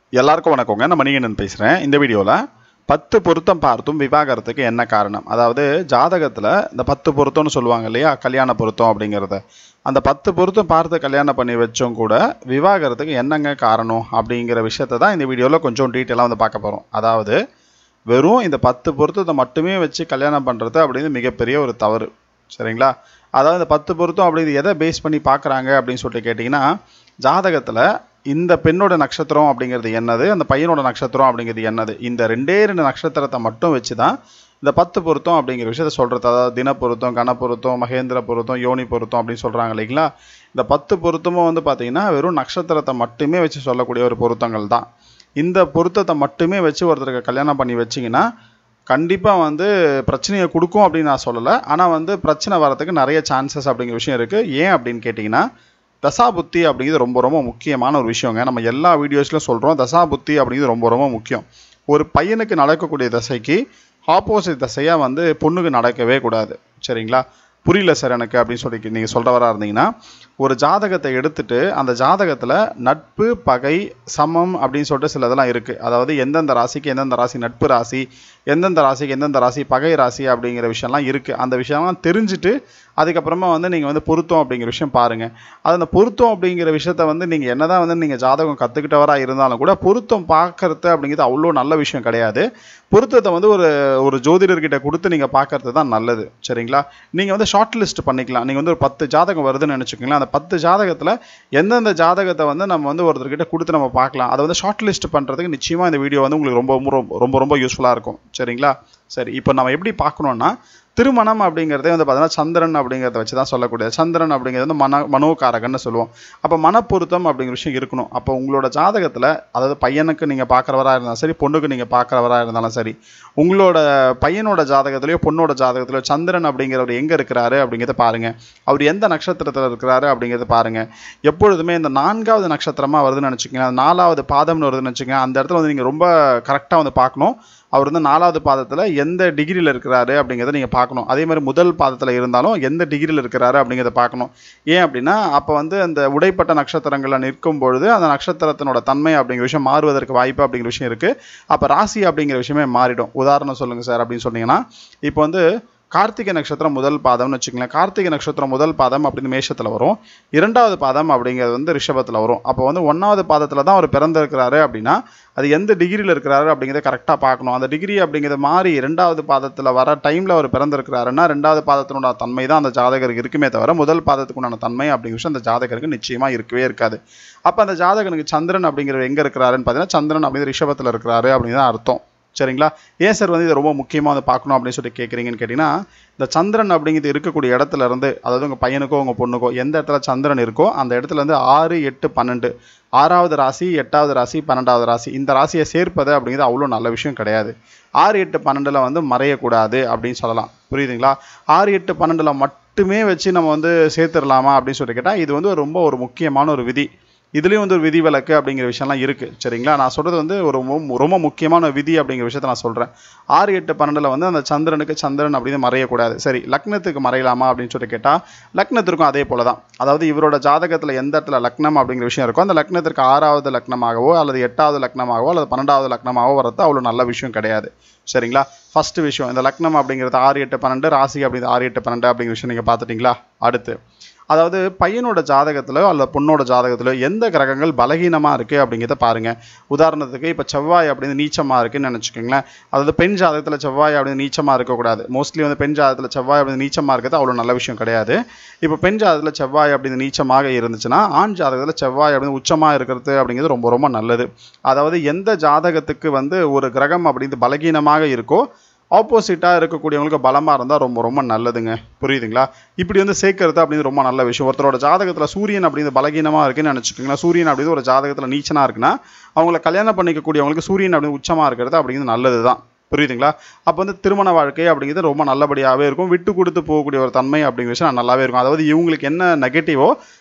எல்லாருக்கும் வணக்கங்க நான் மணிகண்டன் பேசுகிறேன் இந்த வீடியோவில் பத்து பொருத்தம் பார்த்தும் விவாகரத்துக்கு என்ன காரணம் அதாவது ஜாதகத்தில் இந்த பத்து பொருத்தம்னு சொல்லுவாங்க இல்லையா கல்யாண பொருத்தம் அப்படிங்கிறத அந்த பத்து பொருத்தம் பார்த்து கல்யாணம் பண்ணி வச்சும் கூட விவாகரத்துக்கு என்னங்க காரணம் அப்படிங்கிற விஷயத்தை தான் இந்த வீடியோவில் கொஞ்சம் டீட்டெயிலாக வந்து பார்க்க போகிறோம் அதாவது வெறும் இந்த பத்து பொருத்தத்தை மட்டுமே வச்சு கல்யாணம் பண்ணுறது அப்படிங்கிறது மிகப்பெரிய ஒரு தவறு சரிங்களா அதாவது இந்த பத்து பொருத்தம் அப்படிங்கிறது எதை பேஸ் பண்ணி பார்க்குறாங்க அப்படின்னு சொல்லிட்டு கேட்டிங்கன்னா ஜாதகத்தில் இந்த பெண்ணோட நட்சத்திரம் அப்படிங்கிறது என்னது அந்த பையனோட நட்சத்திரம் அப்படிங்கிறது என்னது இந்த ரெண்டே ரெண்டு நட்சத்திரத்தை மட்டும் வச்சு தான் இந்த பத்து பொருத்தம் அப்படிங்கிற விஷயத்த சொல்கிறது அதாவது தின பொருத்தம் கன பொருத்தம் மகேந்திர பொருத்தம் யோனி பொருத்தம் அப்படின்னு சொல்கிறாங்க இல்லைங்களா இந்த பத்து பொருத்தமும் வந்து பார்த்தீங்கன்னா வெறும் நட்சத்திரத்தை மட்டுமே வச்சு சொல்லக்கூடிய ஒரு பொருத்தங்கள் தான் இந்த பொருத்தத்தை மட்டுமே வச்சு ஒருத்தருக்கு கல்யாணம் பண்ணி வச்சிங்கன்னா கண்டிப்பாக வந்து பிரச்சனையை கொடுக்கும் அப்படின்னு நான் சொல்லலை ஆனால் வந்து பிரச்சனை வரதுக்கு நிறைய சான்சஸ் அப்படிங்கிற விஷயம் இருக்குது ஏன் அப்படின்னு கேட்டிங்கன்னா தசாபுத்தி அப்படிங்கிறது ரொம்ப ரொம்ப முக்கியமான ஒரு விஷயங்க நம்ம எல்லா வீடியோஸ்லையும் சொல்கிறோம் தசாபுத்தி அப்படிங்கிறது ரொம்ப ரொம்ப முக்கியம் ஒரு பையனுக்கு நடக்கக்கூடிய தசைக்கு ஆப்போசிட் தசையாக வந்து பொண்ணுக்கு நடக்கவே கூடாது சரிங்களா புரியல சார் எனக்கு அப்படின்னு சொல்லி நீங்கள் சொல்கிறவராக இருந்தீங்கன்னா ஒரு ஜாதகத்தை எடுத்துட்டு அந்த ஜாதகத்தில் நட்பு பகை சமம் அப்படின்னு சொல்லிட்டு சில இதெல்லாம் இருக்குது அதாவது எந்தெந்த ராசிக்கு எந்தெந்த ராசி நட்பு ராசி எந்தெந்த ராசிக்கு எந்தெந்த ராசி பகை ராசி அப்படிங்கிற விஷயம்லாம் இருக்குது அந்த விஷயம்லாம் தெரிஞ்சுட்டு அதுக்கப்புறமா வந்து நீங்கள் வந்து பொருத்தம் அப்படிங்கிற விஷயம் பாருங்கள் அது அந்த பொருத்தம் அப்படிங்கிற விஷயத்த வந்து நீங்கள் என்னதான் வந்து நீங்கள் ஜாதகம் கற்றுக்கிட்டவராக இருந்தாலும் கூட பொருத்தம் பார்க்கறது அப்படிங்கிறது அவ்வளோ நல்ல விஷயம் கிடையாது பொருத்தத்தை வந்து ஒரு ஒரு ஜோதிடர்கிட்ட கொடுத்து நீங்கள் பார்க்கறது தான் நல்லது சரிங்களா நீங்கள் வந்து ஷார்ட் லிஸ்ட் பண்ணிக்கலாம் நீங்கள் வந்து ஒரு பத்து ஜாதகம் வருதுன்னு நினச்சிக்கோங்களேன் அந்த பத்து ஜாதகத்தில் எந்தெந்த ஜாதகத்தை வந்து நம்ம வந்து ஒருத்தர்கிட்ட கொடுத்து நம்ம பார்க்கலாம் அதை வந்து ஷார்ட் லிஸ்ட் பண்ணுறதுக்கு நிச்சயமாக இந்த வீடியோ வந்து உங்களுக்கு ரொம்ப ரொம்ப ரொம்ப ரொம்ப யூஸ்ஃபுல்லாக இருக்கும் சரிங்களா சரி இப்போ நம்ம எப்படி பார்க்கணுன்னா திருமணம் அப்படிங்கிறதே வந்து பார்த்தீங்கன்னா சந்திரன் அப்படிங்கிறத வச்சு தான் சொல்லக்கூடியது சந்திரன் அப்படிங்கிறது வந்து மன மனோகாரகன்னு சொல்லுவோம் அப்போ மனப்பொருத்தம் அப்படிங்கிற விஷயம் இருக்கணும் அப்போ உங்களோட ஜாதகத்தில் அதாவது பையனுக்கு நீங்கள் பார்க்குறவராக இருந்தாலும் சரி பொண்ணுக்கு நீங்கள் பார்க்குறவராக இருந்தாலும் சரி உங்களோட பையனோட ஜாதகத்திலையோ பொண்ணோட ஜாதகத்திலையோ சந்திரன் அப்படிங்கிறவர் எங்கே இருக்கிறாரு அப்படிங்கிறத பாருங்கள் அவர் எந்த நட்சத்திரத்தில் இருக்கிறாரு அப்படிங்கிறத பாருங்கள் எப்பொழுதுமே இந்த நான்காவது நட்சத்திரமாக வருதுன்னு நினச்சிக்கோங்க நாலாவது பாதம்னு வருதுன்னு வச்சுக்கோங்க அந்த இடத்துல வந்து நீங்கள் ரொம்ப கரெக்டாக வந்து பார்க்கணும் அவர் வந்து நாலாவது பாதத்தில் எந்த டிகிரியில் இருக்கிறாரு அப்படிங்கிறத நீங்கள் பார்க்கணும் அதே மாதிரி முதல் பாதத்தில் இருந்தாலும் எந்த டிகிரியில் இருக்கிறாரு அப்படிங்கிறத பார்க்கணும் ஏன் அப்படின்னா அப்போ வந்து அந்த உடைப்பட்ட நட்சத்திரங்களில் நிற்கும் பொழுது அந்த நட்சத்திரத்தினோட தன்மை அப்படிங்கிற விஷயம் மாறுவதற்கு வாய்ப்பு அப்படிங்கிற விஷயம் இருக்குது அப்போ ராசி அப்படிங்கிற விஷயமே மாறிடும் உதாரணம் சொல்லுங்கள் சார் அப்படின்னு சொன்னீங்கன்னா இப்போ வந்து கார்த்திகை நட்சத்திரம் முதல் பாதம்னு வச்சுக்கங்களேன் கார்த்திகை நட்சத்திரம் முதல் பாதம் அப்படின்னு மேஷத்தில் வரும் இரண்டாவது பாதம் அப்படிங்கிறது வந்து ரிஷபத்தில் வரும் அப்போ வந்து ஒன்றாவது பாதத்தில் தான் அவர் பிறந்திருக்கிறாரு அப்படின்னா அது எந்த டிகிரியில் இருக்கிறாரு அப்படிங்கிறத கரெக்டாக பார்க்கணும் அந்த டிகிரி அப்படிங்கிறது மாறி ரெண்டாவது பாதத்தில் வர டைமில் அவர் பிறந்திருக்கிறாருன்னா ரெண்டாவது பாதத்தினோட தன்மை தான் அந்த ஜாதகருக்கு இருக்குமே தவிர முதல் பாதத்துக்கு உண்டான தன்மை அப்படிங்கிற விஷயம் அந்த ஜாதகருக்கு நிச்சயமாக இருக்கவே இருக்காது அப்போ அந்த ஜாதகனுக்கு சந்திரன் அப்படிங்கிற எங்கே இருக்கிறாருன்னு பார்த்தீங்கன்னா சந்திரன் அப்படிங்கிற ரிஷபத்தில் இருக்கிறாரு அப்படிங்கிறது அர்த்தம் சரிங்களா ஏன் சார் வந்து இதை ரொம்ப முக்கியமாக வந்து பார்க்கணும் அப்படின்னு சொல்லி கேட்குறீங்கன்னு கேட்டிங்கன்னா இந்த சந்திரன் அப்படிங்கிறது இருக்கக்கூடிய இடத்துல இருந்து அதாவது உங்கள் பையனுக்கோ உங்கள் பொண்ணுக்கோ எந்த இடத்துல சந்திரன் இருக்கோ அந்த இடத்துல இருந்து ஆறு எட்டு பன்னெண்டு ஆறாவது ராசி எட்டாவது ராசி பன்னெண்டாவது ராசி இந்த ராசியை சேர்ப்பது அப்படிங்கிறது அவ்வளோ நல்ல விஷயம் கிடையாது ஆறு எட்டு பன்னெண்டில் வந்து மறையக்கூடாது அப்படின்னு சொல்லலாம் புரியுதுங்களா ஆறு எட்டு பன்னெண்டில் மட்டுமே வச்சு நம்ம வந்து சேர்த்துடலாமா அப்படின்னு சொல்லி கேட்டால் இது வந்து ரொம்ப ஒரு முக்கியமான ஒரு விதி இதுலேயும் வந்து ஒரு விதி விலக்கு அப்படிங்கிற விஷயம்லாம் இருக்குது சரிங்களா நான் சொல்கிறது வந்து ஒரு ரொம்ப முக்கியமான விதி அப்படிங்கிற விஷயத்த நான் சொல்கிறேன் ஆறு எட்டு பன்னெண்டில் வந்து அந்த சந்திரனுக்கு சந்திரன் அப்படின்னு மறையக்கூடாது சரி லக்னத்துக்கு மறையலாமா அப்படின்னு சொல்லி கேட்டால் லக்னத்திற்கும் அதே போல தான் அதாவது இவரோட ஜாதகத்தில் எந்த இடத்துல லக்னம் அப்படிங்கிற விஷயம் இருக்கோ அந்த லக்னத்திற்கு ஆறாவது லக்னமாகவோ அல்லது எட்டாவது லக்னமாகவோ அல்லது பன்னெண்டாவது லக்னமாகவோ வரது அவ்வளோ நல்ல விஷயம் கிடையாது சரிங்களா ஃபஸ்ட்டு விஷயம் இந்த லக்னம் அப்படிங்கிறது ஆறு எட்டு பன்னெண்டு ராசி அப்படிங்கிறது ஆறு எட்டு பன்னெண்டு அப்படிங்கிற விஷயம் நீங்கள் பார்த்துட்டிங்களா அடுத்து அதாவது பையனோட ஜாதகத்திலோ அல்லது பொண்ணோட ஜாதகத்திலோ எந்த கிரகங்கள் பலகீனமாக இருக்குது அப்படிங்கிறத பாருங்கள் உதாரணத்துக்கு இப்போ செவ்வாய் அப்படின்னு நீச்சமாக இருக்குன்னு நினச்சிக்கோங்களேன் அதாவது பெண் ஜாதகத்தில் செவ்வாய் அப்படின்னு நீச்சமாக இருக்கக்கூடாது மோஸ்ட்லி வந்து பெண் ஜாதகத்தில் செவ்வாய் அப்படின்னு நீச்சமாக இருக்கிறது அவ்வளோ நல்ல விஷயம் கிடையாது இப்போ பெண் ஜாதகத்தில் செவ்வாய் அப்படின்னு நீச்சமாக இருந்துச்சுன்னா ஆண் ஜாதகத்தில் செவ்வாய் அப்படின்னு உச்சமாக இருக்கிறது அப்படிங்கிறது ரொம்ப ரொம்ப நல்லது அதாவது எந்த ஜாதகத்துக்கு வந்து ஒரு கிரகம் அப்படிங்கிறது பலகீனமாக இருக்கோ ஆப்போசிட்டாக இருக்கக்கூடியவங்களுக்கு பலமாக இருந்தால் ரொம்ப ரொம்ப நல்லதுங்க புரியுதுங்களா இப்படி வந்து சேர்க்கறது அப்படிங்கிறது ரொம்ப நல்ல விஷயம் ஒருத்தரோட ஜாதகத்தில் சூரியன் அப்படிங்கிறது பலகீனமாக இருக்குன்னு நினச்சிக்கோங்களேன் சூரியன் அப்படிங்கிறது ஒரு ஜாதகத்தில் நீச்சனாக இருக்குன்னா அவங்கள கல்யாணம் பண்ணிக்கக்கூடியவங்களுக்கு சூரியன் அப்படின்னு உச்சமாக இருக்கிறது அப்படிங்கிறது நல்லது தான் புரியுதுங்களா அப்போ வந்து திருமண வாழ்க்கை அப்படிங்கிறது ரொம்ப நல்லபடியாகவே இருக்கும் விட்டு கொடுத்து போகக்கூடிய ஒரு தன்மை அப்படிங்கிற விஷயம் நல்லாவே இருக்கும் அதாவது இவங்களுக்கு என்ன நெகட்டிவோ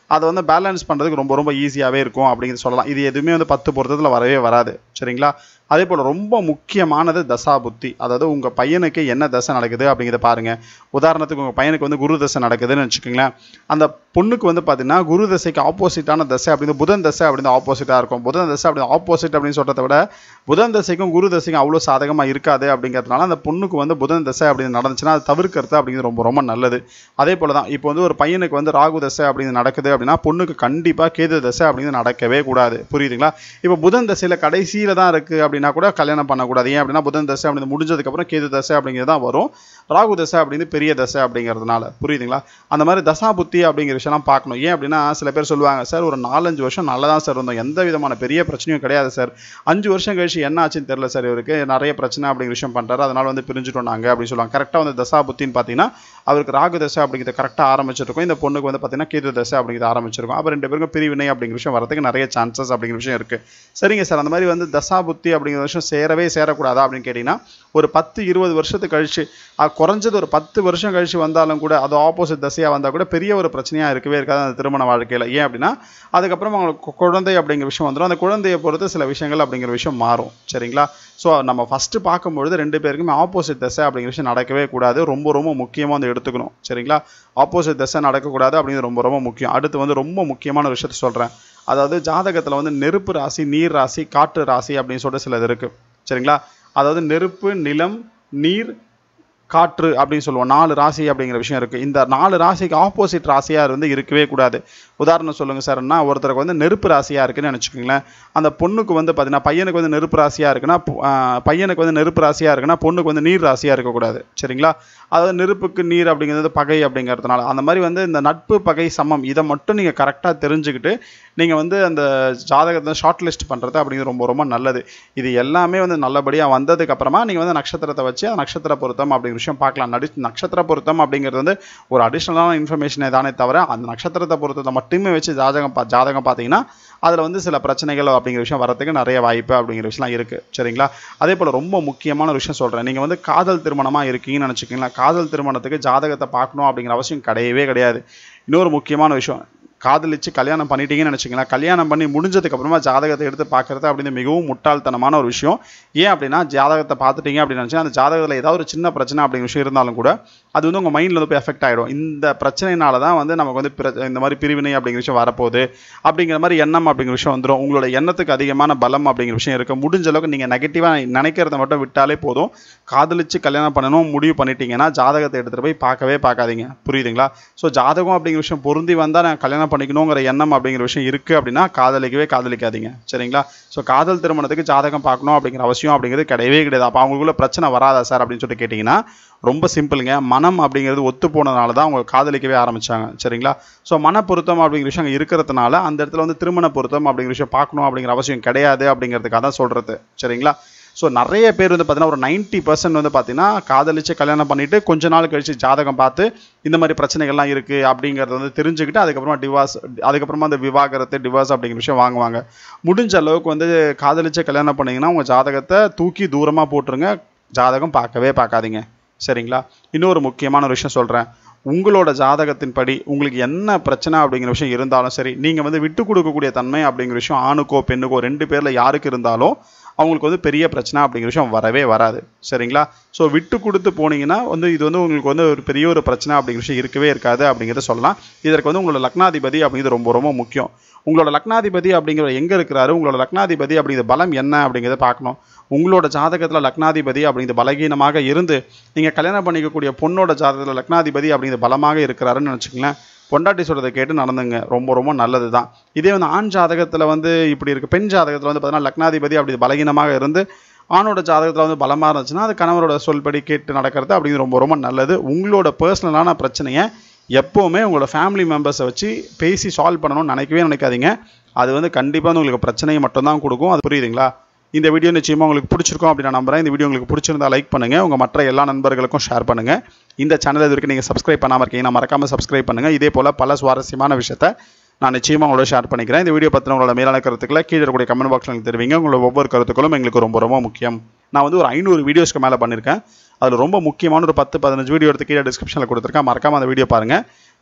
அதை வந்து பேலன்ஸ் பண்ணுறதுக்கு ரொம்ப ரொம்ப ஈஸியாகவே இருக்கும் அப்படிங்கிறது சொல்லலாம் இது எதுவுமே வந்து பத்து பொருத்தத்தில் வரவே வராது சரிங்களா அதே போல் ரொம்ப முக்கியமானது தசா புத்தி அதாவது உங்கள் பையனுக்கு என்ன தசை நடக்குது அப்படிங்கிறத பாருங்கள் உதாரணத்துக்கு உங்கள் பையனுக்கு வந்து குரு தசை நடக்குதுன்னு வச்சுக்கோங்களேன் அந்த பொண்ணுக்கு வந்து பார்த்தீங்கன்னா குரு தசைக்கு ஆப்போசிட்டான தசை அப்படின்னு புதன் தசை அப்படின்னு ஆப்போசிட்டாக இருக்கும் புதன் தசை அப்படி ஆப்போசிட் அப்படின்னு சொல்கிறத விட புதன் தசைக்கும் குரு தசைக்கும் அவ்வளோ சாதகமாக இருக்காது அப்படிங்கிறதுனால அந்த பொண்ணுக்கு வந்து புதன் தசை அப்படின்னு நடந்துச்சுன்னா அது தவிர்க்கிறது அப்படிங்கிறது ரொம்ப ரொம்ப நல்லது அதே போல் தான் இப்போ வந்து ஒரு பையனுக்கு வந்து ராகு தசை அப்படின்னு நடக்குது அப்படின்னா பொண்ணுக்கு கண்டிப்பாக கேது தசை அப்படின்னு நடக்கவே கூடாது புரியுதுங்களா இப்போ புதன் தசையில் கடைசியில் தான் இருக்குது அப்படின்னா கூட கல்யாணம் பண்ணக்கூடாது ஏன் அப்படின்னா புதன் தசை அப்படின்னு முடிஞ்சதுக்கப்புறம் கேது தசை அப்படிங்கிறது தான் வரும் ராகு தசை அப்படின்னு பெரிய தசை அப்படிங்கிறதுனால புரியுதுங்களா அந்த மாதிரி தசா புத்தி அப்படிங்கிற விஷயம்லாம் பார்க்கணும் ஏன் அப்படின்னா சில பேர் சொல்லுவாங்க சார் ஒரு நாலஞ்சு வருஷம் நல்லா தான் சார் இருந்தோம் எந்த விதமான பெரிய பிரச்சனையும் கிடையாது சார் அஞ்சு வருஷம் கழிச்சு என்ன ஆச்சுன்னு தெரியல சார் இவருக்கு நிறைய பிரச்சனை அப்படிங்கிற விஷயம் பண்ணுறாரு அதனால வந்து பிரிஞ்சுட்டோம் நாங்கள் அப்படின்னு சொல்லுவாங்க கரெக்டாக வந்து தசா புத்தின்னு பார்த்தீங்கன்னா அவருக்கு ராகு தசை அப்படிங்கிறத கரெக்டாக ஆரம்பிச்சிருக்கும் இந்த பொண்ணுக்கு வந்து பார்த்தீங்கன்னா கேது தசை அப்படிங்கிறது ஆரம்பிச்சிருக்கும் அப்போ ரெண்டு பேருக்கும் பிரிவினை அப்படிங்கிற விஷயம் வரதுக்கு நிறைய சான்சஸ் அப்படிங்கிற விஷயம் இருக்குது சரிங்க சார் அந்த மாதிரி வந்து தசா புத்தி அப்படிங்கிற விஷயம் சேரவே சேரக்கூடாதா அப்படின்னு கேட்டிங்கன்னா ஒரு பத்து இருபது வருஷத்துக்கு கழிச்சு அது குறைஞ்சது ஒரு பத்து வருஷம் கழிச்சு வந்தாலும் கூட அது ஆப்போசிட் தசையாக வந்தால் கூட பெரிய ஒரு பிரச்சனையாக இருக்கவே இருக்காது அந்த திருமண வாழ்க்கையில் ஏன் அப்படின்னா அதுக்கப்புறம் அவங்களுக்கு கு- குழந்தை அப்படிங்கிற விஷயம் வந்துடும் அந்த குழந்தையை பொறுத்து சில விஷயங்கள் அப்படிங்கிற விஷயம் மாறும் சரிங்களா ஸோ நம்ம ஃபஸ்ட்டு பார்க்கும்பொழுது ரெண்டு பேருக்குமே ஆப்போசிட் தசை அப்படிங்கிற விஷயம் நடக்கவே கூடாது ரொம்ப ரொம்ப முக்கியமாக வந்து எடுத்துக்கணும் சரிங்களா ஆப்போசிட் தசை நடக்கக்கூடாது அப்படிங்கிறது ரொம்ப ரொம்ப முக்கியம் அடுத்து வந்து ரொம்ப முக்கியமான ஒரு விஷயத்த சொல்கிறேன் அதாவது ஜாதகத்தில் வந்து நெருப்பு ராசி நீர் ராசி காற்று ராசி அப்படின்னு சொல்லிட்டு சிலது இருக்குது சரிங்களா அதாவது நெருப்பு நிலம் நீர் காற்று அப்படின்னு சொல்லுவோம் நாலு ராசி அப்படிங்கிற விஷயம் இருக்குது இந்த நாலு ராசிக்கு ஆப்போசிட் ராசியாக இருந்து இருக்கவே கூடாது உதாரணம் சொல்லுங்கள் சார்னா ஒருத்தருக்கு வந்து நெருப்பு ராசியாக இருக்குன்னு நினச்சிக்கோங்களேன் அந்த பொண்ணுக்கு வந்து பார்த்தீங்கன்னா பையனுக்கு வந்து நெருப்பு ராசியாக இருக்குன்னா பொ- ஆஹ் பையனுக்கு வந்து நெருப்பு ராசியாக இருக்குன்னா பொண்ணுக்கு வந்து நீர் ராசியாக இருக்கக்கூடாது சரிங்களா அதாவது நெருப்புக்கு நீர் அப்படிங்கிறது பகை அப்படிங்கிறதுனால அந்த மாதிரி வந்து இந்த நட்பு பகை சமம் இதை மட்டும் நீங்கள் கரெக்டாக தெரிஞ்சுக்கிட்டு நீங்கள் வந்து அந்த ஜாதகத்தை ஷார்ட் லிஸ்ட் பண்ணுறது அப்படிங்கிறது ரொம்ப ரொம்ப நல்லது இது எல்லாமே வந்து நல்லபடியாக வந்ததுக்கு அப்புறமா நீங்கள் வந்து நட்சத்திரத்தை வச்சு அந்த நட்சத்திர பொருத்தம் அப்படிங்கிற விஷயம் பார்க்கலாம் நடி நட்சத்திர பொருத்தம் அப்படிங்கிறது வந்து ஒரு அடிஷ்னலான இன்ஃபர்மேஷனே தானே தவிர அந்த நட்சத்திரத்தை பொருத்தத்தை மட்டுமே வச்சு ஜாதகம் பா ஜாதகம் பார்த்தீங்கன்னா அதில் வந்து சில பிரச்சனைகள் அப்படிங்கிற விஷயம் வரதுக்கு நிறைய வாய்ப்பு அப்படிங்கிற விஷயம்லாம் இருக்குது சரிங்களா அதே போல் ரொம்ப முக்கியமான ஒரு விஷயம் சொல்கிறேன் நீங்கள் வந்து காதல் திருமணமாக இருக்கீங்கன்னு நினச்சிக்கிங்களா காதல் திருமணத்துக்கு ஜாதகத்தை பார்க்கணும் அப்படிங்கிற அவசியம் கிடையவே கிடையாது இன்னொரு முக்கியமான விஷயம் காதலிச்சு கல்யாணம் பண்ணிட்டீங்கன்னு நினச்சிங்களேன் கல்யாணம் பண்ணி முடிஞ்சதுக்கு அப்புறமா ஜாதகத்தை எடுத்து பார்க்குறது அப்படின்னு மிகவும் முட்டாள்தனமான ஒரு விஷயம் ஏன் அப்படின்னா ஜாதகத்தை பார்த்துட்டீங்க அப்படின்னு நினச்சா அந்த ஜாதகத்தில் ஏதாவது ஒரு சின்ன பிரச்சனை அப்படிங்கிற விஷயம் இருந்தாலும் கூட அது வந்து உங்கள் மைண்டில் வந்து போய் எஃபெக்ட் ஆகிடும் இந்த பிரச்சனைனால தான் வந்து நமக்கு வந்து பிர- இந்த மாதிரி பிரிவினை அப்படிங்கிற விஷயம் வரப்போகுது அப்படிங்கிற மாதிரி எண்ணம் அப்படிங்கிற விஷயம் வந்துடும் உங்களோட எண்ணத்துக்கு அதிகமான பலம் அப்படிங்கிற விஷயம் இருக்குது முடிஞ்ச அளவுக்கு நீங்கள் நெகட்டிவாக நினைக்கிறத மட்டும் விட்டாலே போதும் காதலிச்சு கல்யாணம் பண்ணணும் முடிவு பண்ணிட்டீங்கன்னா ஜாதகத்தை எடுத்துகிட்டு போய் பார்க்கவே பார்க்காதீங்க புரியுதுங்களா ஸோ ஜாதகம் அப்படிங்கிற விஷயம் பொருந்தி வந்தால் நான் கல்யாணம் பண்ணிக்கணுங்கிற எண்ணம் அப்படிங்கிற விஷயம் இருக்குது அப்படின்னா காதலிக்கவே காதலிக்காதீங்க சரிங்களா ஸோ காதல் திருமணத்துக்கு ஜாதகம் பார்க்கணும் அப்படிங்கிற அவசியம் அப்படிங்கிறது கிடையவே கிடையாது அப்போ அவங்களுக்குள்ள பிரச்சனை வராதா சார் அப்படின்னு சொல்லிட்டு கேட்டிங்கன்னா ரொம்ப சிம்பிளுங்க மனம் அப்படிங்கிறது ஒத்து போனதுனால தான் அவங்க காதலிக்கவே ஆரம்பிச்சாங்க சரிங்களா ஸோ மன பொருத்தம் அப்படிங்கிற விஷயம் அங்கே இருக்கிறதுனால அந்த இடத்துல வந்து திருமண பொருத்தம் அப்படிங்கிற விஷயம் பார்க்கணும் அப்படிங்கிற அவசியம் கிடையாது அப்படிங்கிறதுக்காக தான் சொல்கிறது சரிங்களா ஸோ நிறைய பேர் வந்து பார்த்தீங்கன்னா ஒரு 90% பர்சன்ட் வந்து பார்த்தீங்கன்னா காதலிச்சு கல்யாணம் பண்ணிட்டு கொஞ்ச நாள் கழிச்சு ஜாதகம் பார்த்து இந்த மாதிரி பிரச்சனைகள்லாம் இருக்குது அப்படிங்கிறத வந்து தெரிஞ்சுக்கிட்டு அதுக்கப்புறமா டிவார்ஸ் அதுக்கப்புறமா அந்த விவாகரத்து டிவோர்ஸ் அப்படிங்கிற விஷயம் வாங்குவாங்க முடிஞ்ச அளவுக்கு வந்து காதலிச்சு கல்யாணம் பண்ணீங்கன்னா உங்கள் ஜாதகத்தை தூக்கி தூரமாக போட்டுருங்க ஜாதகம் பார்க்கவே பார்க்காதீங்க சரிங்களா இன்னொரு முக்கியமான ஒரு விஷயம் சொல்கிறேன் உங்களோட ஜாதகத்தின்படி உங்களுக்கு என்ன பிரச்சனை அப்படிங்கிற விஷயம் இருந்தாலும் சரி நீங்கள் வந்து விட்டு கொடுக்கக்கூடிய தன்மை அப்படிங்கிற விஷயம் ஆணுக்கோ பெண்ணுக்கோ ரெண்டு பேரில் யாருக்கு இருந்தாலும் அவங்களுக்கு வந்து பெரிய பிரச்சனை அப்படிங்கிற விஷயம் வரவே வராது சரிங்களா ஸோ விட்டு கொடுத்து போனீங்கன்னா வந்து இது வந்து உங்களுக்கு வந்து ஒரு பெரிய ஒரு பிரச்சனை அப்படிங்கிற விஷயம் இருக்கவே இருக்காது அப்படிங்கிறத சொல்லலாம் இதற்கு வந்து உங்களோட லக்னாதிபதி அப்படிங்கிறது ரொம்ப ரொம்ப முக்கியம் உங்களோட லக்னாதிபதி அப்படிங்கிற எங்கே இருக்கிறாரு உங்களோட லக்னாதிபதி அப்படிங்கிற பலம் என்ன அப்படிங்கிறத பார்க்கணும் உங்களோட ஜாதகத்தில் லக்னாதிபதி அப்படிங்கிற பலகீனமாக இருந்து நீங்கள் கல்யாணம் பண்ணிக்கக்கூடிய பொண்ணோட ஜாதகத்தில் லக்னாதிபதி அப்படிங்கிற பலமாக இருக்கிறாருன்னு நினச்சிங்களேன் பொண்டாட்டி சொல்கிறத கேட்டு நடந்துங்க ரொம்ப ரொம்ப நல்லது தான் இதே வந்து ஆண் ஜாதகத்தில் வந்து இப்படி இருக்குது பெண் ஜாதகத்தில் வந்து பார்த்தீங்கன்னா லக்னாதிபதி அப்படி பலகீனமாக இருந்து ஆணோட ஜாதகத்தில் வந்து பலமாக இருந்துச்சுன்னா அது கணவரோட சொல்படி கேட்டு நடக்கிறது அப்படிங்கிறது ரொம்ப ரொம்ப நல்லது உங்களோட பர்சனலான பிரச்சனையை எப்போவுமே உங்களோட ஃபேமிலி மெம்பர்ஸை வச்சு பேசி சால்வ் பண்ணணும்னு நினைக்கவே நினைக்காதீங்க அது வந்து கண்டிப்பாக வந்து உங்களுக்கு பிரச்சனையை மட்டும்தான் கொடுக்கும் அது புரியுதுங்களா இந்த வீடியோ நிச்சயமாக உங்களுக்கு பிடிச்சிருக்கும் அப்படி நான் நம்புறேன் இந்த வீடியோ உங்களுக்கு பிடிச்சிருந்தா லைக் பண்ணுங்கள் உங்கள் மற்ற எல்லா நண்பர்களுக்கும் ஷேர் பண்ணுங்கள் இந்த சேனல் இது வரைக்கும் நீங்கள் சப்ஸ்கிரைப் பண்ணாமல் இருக்கீங்கன்னா மறக்காமல் சப்ஸ்கிரைப் பண்ணுங்கள் இதே போல் பல சுவாரஸ்யமான விஷயத்தை நான் நிச்சயமாக உங்களோட ஷேர் பண்ணிக்கிறேன் இந்த வீடியோ பற்றின உங்களோட மேலான கருத்துக்களை கீழே இருக்கக்கூடிய கமெண்ட் பாக்ஸில் எனக்கு தெரிவிங்க உங்களோட ஒவ்வொரு கருத்துக்களும் எங்களுக்கு ரொம்ப ரொம்ப முக்கியம் நான் வந்து ஒரு ஐநூறு வீடியோஸ்க்கு மேலே பண்ணியிருக்கேன் அதில் ரொம்ப முக்கியமான ஒரு பத்து பதினஞ்சு வீடியோ எடுத்து கீழே டிஸ்கிரிப்ஷனில் கொடுத்துருக்கேன் மறக்காம அந்த வீடியோ பாருங்கள்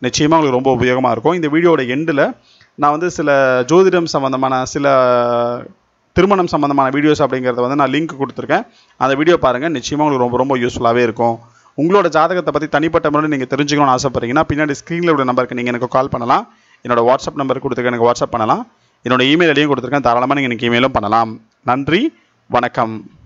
நிச்சயமாக உங்களுக்கு ரொம்ப உபயோகமாக இருக்கும் இந்த வீடியோட எண்டில் நான் வந்து சில ஜோதிடம் சம்மந்தமான சில திருமணம் சம்மந்தமான வீடியோஸ் அப்படிங்கிறத வந்து நான் லிங்க் கொடுத்துருக்கேன் அந்த வீடியோ பாருங்கள் நிச்சயமாக உங்களுக்கு ரொம்ப ரொம்ப யூஸ்ஃபுல்லாகவே இருக்கும் உங்களோட ஜாதகத்தை பற்றி தனிப்பட்ட முறையில் நீங்கள் தெரிஞ்சுக்கணும்னு ஆசைப்பட்றீங்கன்னா பின்னாடி ஸ்க்ரீனில் உள்ள நம்பருக்கு நீங்கள் எனக்கு கால் பண்ணலாம் என்னோட வாட்ஸ்அப் நம்பர் கொடுத்துருக்கேன் எனக்கு வாட்ஸ்அப் பண்ணலாம் என்னோட இமெயில் ஐடியும் கொடுத்துருக்கேன் தாராளமாக நீங்கள் எனக்கு இமெயிலும் பண்ணலாம் நன்றி வணக்கம்